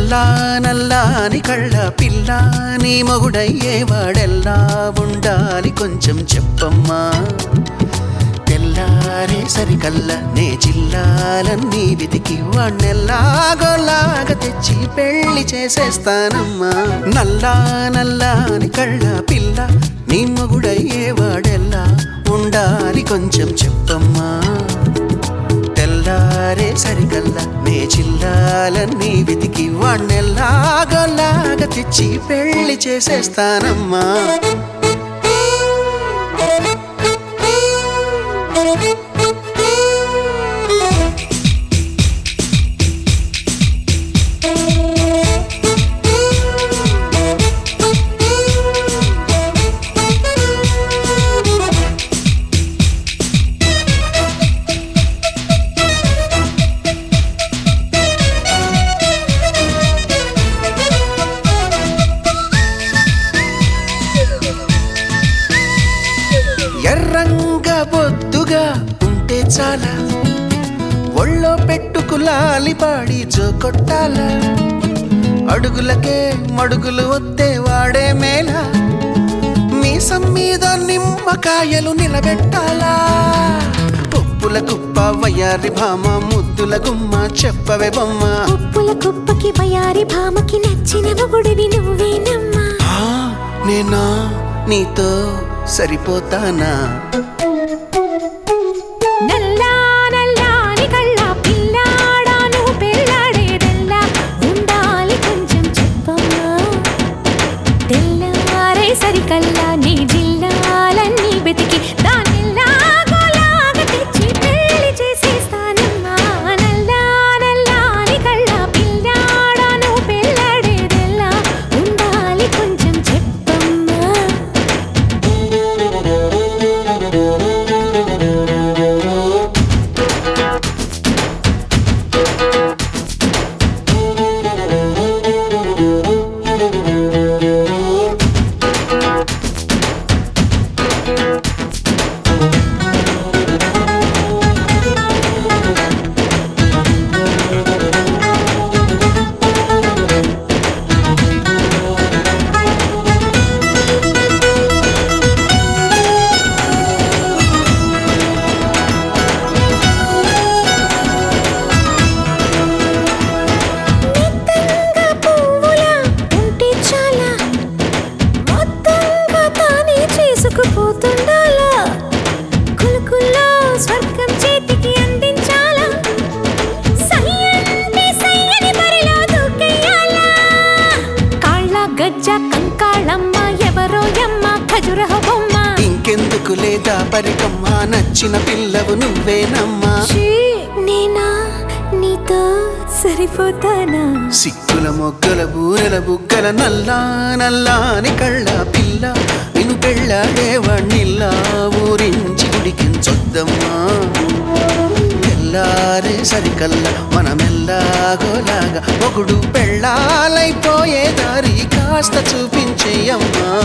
నల్లా నల్లాని కళ్ళ పిల్ల నీ మొగుడయ్యేవాడెల్లా ఉండాలి కొంచెం చెప్పమ్మా తెల్లారే సరికల్లా నే జిల్లాలన్నీ వెతికి వాణ్ణెల్లాగోలాగా తెచ్చి పెళ్లి చేసేస్తానమ్మా నల్లా నల్లాని కళ్ళ పిల్ల నీ మొగుడయ్యేవాడెల్లా ఉండాలి కొంచెం చెప్పమ్మా తెల్లారే సరికల్లా నే జిల్లాలన్నీ వెతికి వాణ్ణెల్లాగోలాగా తెచ్చి పెళ్లి చేసేస్తానమ్మా ఎర్రంగా బొద్దుగా ఉంటే చాలా ఒళ్ళో పెట్టుకులాలి పాడి జోకొట్టాల అడుగులకే మడుగులు వద్దే వాడే మేళ మీసం మీద నిమ్మకాయలు నిలబెట్టాలా పప్పుల కుప్ప వయ్యారి భామ ముద్దుల గుమ్మ చెప్పవే బొమ్మ ఉప్పుల కుప్పకి వయారి భామకి నచ్చిన మొగుడివి నువ్వేనమ్మా ఆ, నేనా నీతో సరిపోతానా నల్లా నల్లాని కళ్ళ పిల్లాడాను పెళ్ళాడేదెల్లా ఉండాలి కొంచెం చెప్పమ్మా తెల్లారే సరికల్లా నీ జిల్లాలన్నీ వెతికి దానిలాగోలాగా తెచ్చి పెళ్లి చేసేస్తానమ్మా నల్లా నల్లాని కళ్ళ పిల్లాడాను పెళ్ళాడేదెల్లా ఉండాలి కొంచెం చెప్పమ్మా మెత్తంగా పువ్వులా ఉంటే చాలా మొత్తంగా తానే చేసుకుపోతుండాలా కులుకుల్లో స్వర్గం చేతికి అందించాలా సయ్యంటే సయ్యని బరిలో దూకెయ్యాలా కాళ్ళ గజ్జ కంకాళమ్మ ఎవరో యమ్మ ఖజురహ బొమ్మ ఇంకెందుకు లేదా పరికమ్మ నచ్చిన పిల్లవు నువ్వేనమ్మా ఛీ, నేనా నీతో సరిపోతానా సిక్కుల మొగ్గల బూరెల బుగ్గల నల్లా నల్లాని కళ్ళ పిల్ల నిన్ను పెళ్ళాడేవాణ్ణిల్లా ఊరించి గుడికించొద్దమ్మా తెల్లారే సరికల్లా మనమెల్లాగోలాగా ఒకడు పెళ్ళాలైపోయే దారి కాస్త చూపించేయమ్మా